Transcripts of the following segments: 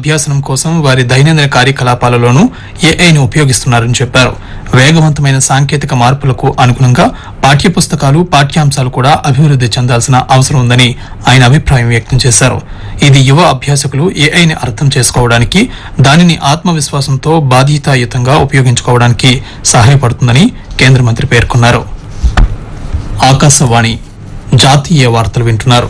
అభ్యాసనం కోసం వారి దైనందిన కార్యకలాపాలలోనూ ఏఐని ఉపయోగిస్తున్నారని చెప్పారు వేగవంతమైన సాంకేతిక మార్పులకు అనుగుణంగా పాఠ్యపుస్తకాలు పాఠ్యాంశాలు కూడా అభివృద్ధి చెందాల్సిన అవసరం ఉందని ఆయన అభిప్రాయం వ్యక్తం చేశారు ఇది యువ అభ్యాసకులు ఏఐని అర్థం చేసుకోవడానికి దానిని ఆత్మవిశ్వాసంతో బాధ్యతాయుతంగా ఉపయోగించుకోవడానికి సహాయపడుతుందని కేంద్ర మంత్రి పేర్కొన్నారు ఆకాశవాణి జాతీయ వార్తలు వింటున్నారు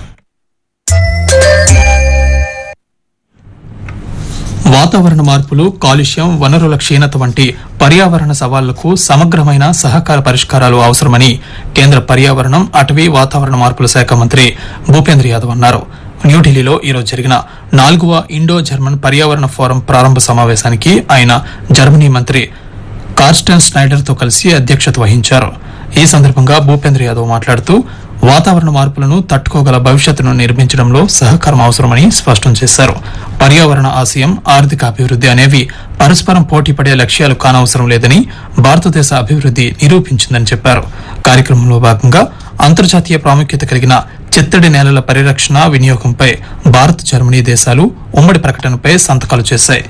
వాతావరణ మార్పులు కాలుష్యం వనరుల క్షీణత వంటి పర్యావరణ సవాళ్లకు సమగ్రమైన సహకార పరిష్కారాలు అవసరమని కేంద్ర పర్యావరణం అటవీ వాతావరణ మార్పుల శాఖ మంత్రి భూపేంద్ర యాదవ్ అన్నారు న్యూఢిల్లీలో ఈరోజు జరిగిన నాలుగవ ఇండో జర్మన్ పర్యావరణ ఫోరం ప్రారంభ సమావేశానికి ఆయన జర్మనీ మంత్రి కార్స్టన్ స్నైడర్ తో కలిసి అధ్యక్షత వహించారు ఈ సందర్భంగా భూపేంద్ర యాదవ్ మాట్లాడుతూ వాతావరణ మార్పులను తట్టుకోగల భవిష్యత్తును నిర్మించడంలో సహకారం అవసరమని స్పష్టం చేశారు పర్యావరణ ఆశయం ఆర్థిక అభివృద్ధి అనేవి పరస్పరం పోటీపడే లక్ష్యాలు కానవసరం లేదని భారతదేశ అభివృద్ధి నిరూపించిందని చెప్పారు కార్యక్రమంలో భాగంగా అంతర్జాతీయ ప్రాముఖ్యత కలిగిన చిత్తడి నేలల పరిరక్షణ వినియోగంపై భారత్ జర్మనీ దేశాలు ఉమ్మడి ప్రకటనపై సంతకాలు చేశాయి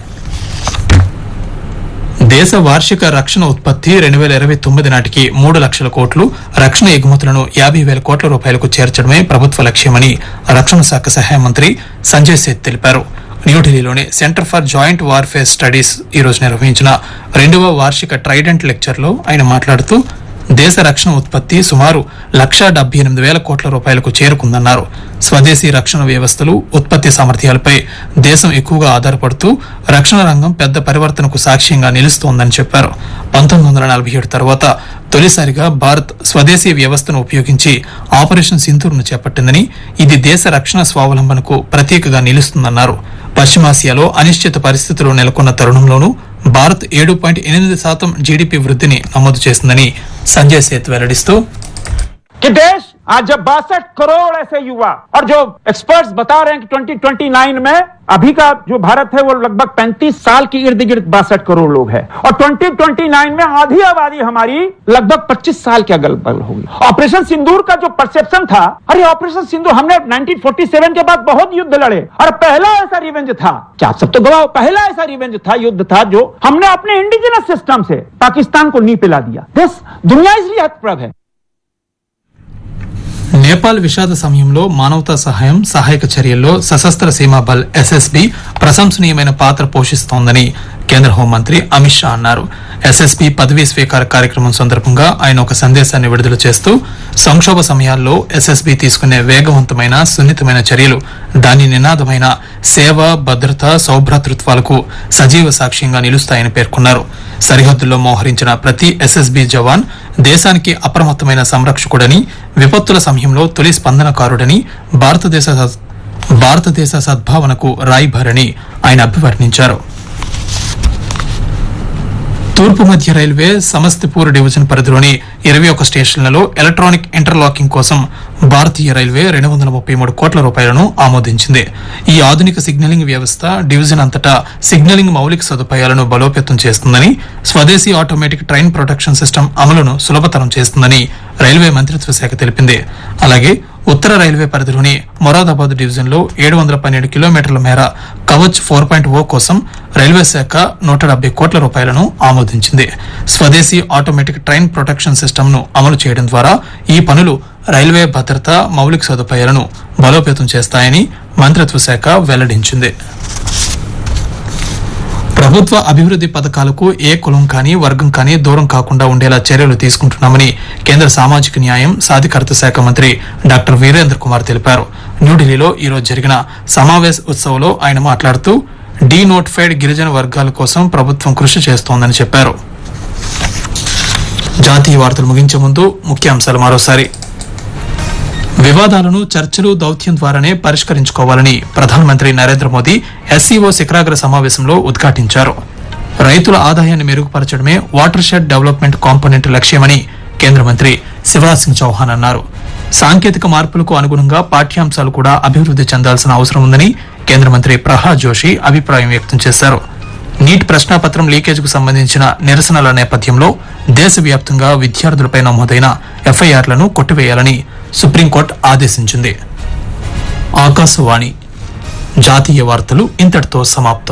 దేశ వార్షిక రక్షణ ఉత్పత్తి రెండు వేల ఇరవై తొమ్మిది నాటికి మూడు లక్షల కోట్లు రక్షణ ఎగుమతులను యాభై వేల కోట్ల రూపాయలకు చేర్చడమే ప్రభుత్వ లక్ష్యమని రక్షణ శాఖ సహాయ మంత్రి సంజయ్ సేత్ తెలిపారు న్యూఢిల్లీలోని centre for joint warfare studies ఈ రోజు నిర్వహించిన రెండవ వార్షిక ట్రైడెంట్ లెక్చర్లో ఆయన మాట్లాడుతూ దేశ రక్షణ ఉత్పత్తి సుమారు లక్షా డెబ్బై ఎనిమిది వేల కోట్ల రూపాయలకు చేరుకుందన్నారు స్వదేశీ రక్షణ వ్యవస్థలు ఉత్పత్తి సామర్థ్యాలపై దేశం ఎక్కువగా ఆధారపడుతూ రక్షణ రంగం పెద్ద పరివర్తనకు సాక్ష్యంగా నిలుస్తోందని చెప్పారు పంతొమ్మిది వందల నలభై ఏడు తర్వాత తొలిసారిగా భారత్ స్వదేశీ వ్యవస్థను ఉపయోగించి ఆపరేషన్ సింధూర్ను చేపట్టిందని ఇది దేశ రక్షణ స్వావలంబనకు ప్రతీకగా నిలుస్తుందన్నారు పశ్చిమాసియాలో అనిశ్చిత పరిస్థితులు నెలకొన్న తరుణంలోనూ భారత్ ఏడు పాయింట్ ఎనిమిది శాతం జీడీపీ వృద్ధిని నమోదు చేసిందని సంజయ్ సేత్ వెల్లడిస్తూ कि देश आज जब बासठ करोड़ ऐसे युवा और जो एक्सपर्ट्स बता रहे हैं कि 2029 में अभी का जो भारत है वो लगभग 35 साल की इर्द गिर्द बासठ करोड़ लोग हैं और 2029 में आधी आबादी हमारी लगभग 25 साल के अगल बगल होगी ऑपरेशन सिंदूर का जो परसेप्शन था अरे ऑपरेशन सिंदूर हमने 1947 के बाद बहुत युद्ध लड़े और पहला ऐसा रिवेंज था क्या आप सब तो गवाह हो, पहला ऐसा रिवेंज था युद्ध था जो हमने अपने इंडिजिनस सिस्टम से पाकिस्तान को नी पिला दिया दिस दुनिया इसलिए हतप्रभ है నేపాల్ విషాద సమయంలో మానవతా సహాయం సహాయక చర్యల్లో సశస్త్ర సీమా బల్ ఎస్ఎస్బి ప్రశంసనీయమైన పాత్ర పోషిస్తోందని కేంద్ర హోంమంత్రి అమిత్ షా అన్నారు ఎస్ఎస్బి పదవీ స్వీకార కార్యక్రమం సందర్భంగా ఆయన ఒక సందేశాన్ని విడుదల చేస్తూ సంక్షోభ సమయాల్లో ఎస్ఎస్బి తీసుకునే వేగవంతమైన సున్నితమైన చర్యలు దాని నినాదమైన సేవ భద్రత సౌభ్రాతృత్వాలకు సజీవ సాక్ష్యంగా నిలుస్తాయని పేర్కొన్నారు సరిహద్దుల్లో మోహరించిన ప్రతి ఎస్ఎస్బి జవాన్ దేశానికి అప్రమత్తమైన సంరక్షకుడని విపత్తుల సమయంలో తొలి స్పందనకారుడని భారతదేశ సద్- భారతదేశ సద్భావనకు రాయిభారని ఆయన అభివర్ణించారు తూర్పు మధ్య రైల్వే సమస్తిపూర్ డివిజన్ పరిధిలోని ఇరవై ఒక స్టేషన్లలో ఎలక్ట్రానిక్ ఇంటర్లాకింగ్ కోసం భారతీయ రైల్వే రెండు వందల ముప్పై మూడు కోట్ల రూపాయలను ఆమోదించింది ఈ ఆధునిక సిగ్నలింగ్ వ్యవస్థ డివిజన్ అంతటా సిగ్నలింగ్ మౌలిక సదుపాయాలను బలోపేతం చేస్తుందని స్వదేశీ ఆటోమేటిక్ ట్రైన్ ప్రొటెక్షన్ సిస్టమ్ అమలును సులభతరం చేస్తుందని రైల్వే మంత్రిత్వ శాఖ తెలిపింది అలాగే ఉత్తర రైల్వే పరిధిలోని మొరాదాబాద్ డివిజన్ లో ఏడు వందల పన్నెండు కిలోమీటర్ల మేర కవచ్ ఫోర్ పాయింట్ ఓ కోసం రైల్వే శాఖ నూట డెబ్బై కోట్ల రూపాయలను ఆమోదించింది స్వదేశీ ఆటోమేటిక్ ట్రైన్ ప్రొటెక్షన్ సిస్టమ్ ను అమలు చేయడం ద్వారా ఈ పనులు రైల్వే భద్రత మౌలిక సదుపాయాలను బలోపేతం చేస్తాయని మంత్రిత్వ శాఖ వెల్లడించింది ప్రభుత్వ అభివృద్ది పథకాలకు ఏ కులం కానీ వర్గం కానీ దూరం కాకుండా ఉండేలా చర్యలు తీసుకుంటున్నామని కేంద్ర సామాజిక న్యాయం సాధికారత శాఖ మంత్రి డాక్టర్ వీరేంద్ర కుమార్ తెలిపారు న్యూఢిల్లీలో ఈ రోజు జరిగిన సమావేశ ఉత్సవంలో ఆయన మాట్లాడుతూ డీ నోటిఫైడ్ గిరిజన వర్గాల కోసం ప్రభుత్వం కృషి చేస్తోందని చెప్పారు జాతీయ వార్తలు ముగించే ముందు ముఖ్యాంశాలు మరోసారి వివాదాలను చర్చలు దౌత్యం ద్వారానే పరిష్కరించుకోవాలని ప్రధానమంత్రి నరేంద్ర మోదీ ఎస్సీఓ శిఖరాగ్ర సమావేశంలో ఉద్ఘాటించారు రైతుల ఆదాయాన్ని మెరుగుపరచడమే వాటర్ షెడ్ డెవలప్మెంట్ కాంపోనెంట్ లక్ష్యమని కేంద్ర మంత్రి శివరాజ్ సింగ్ చౌహాన్ అన్నారు సాంకేతిక మార్పులకు అనుగుణంగా పాఠ్యాంశాలు కూడా అభివృద్ది చెందాల్సిన అవసరం ఉందని కేంద్ర మంత్రి ప్రహ్లాద్ జోషి అభిప్రాయం వ్యక్తం చేశారు నీట్ ప్రశ్నాపత్రం లీకేజ్కు సంబంధించిన నిరసనల నేపథ్యంలో దేశవ్యాప్తంగా విద్యార్థులపై నమోదైన ఎఫ్ఐఆర్లను కొట్టివేయాలని సుప్రీంకోర్టు ఆదేశించింది ఆకాశవాణి జాతీయ వార్తలు ఇంతటితో సమాప్తం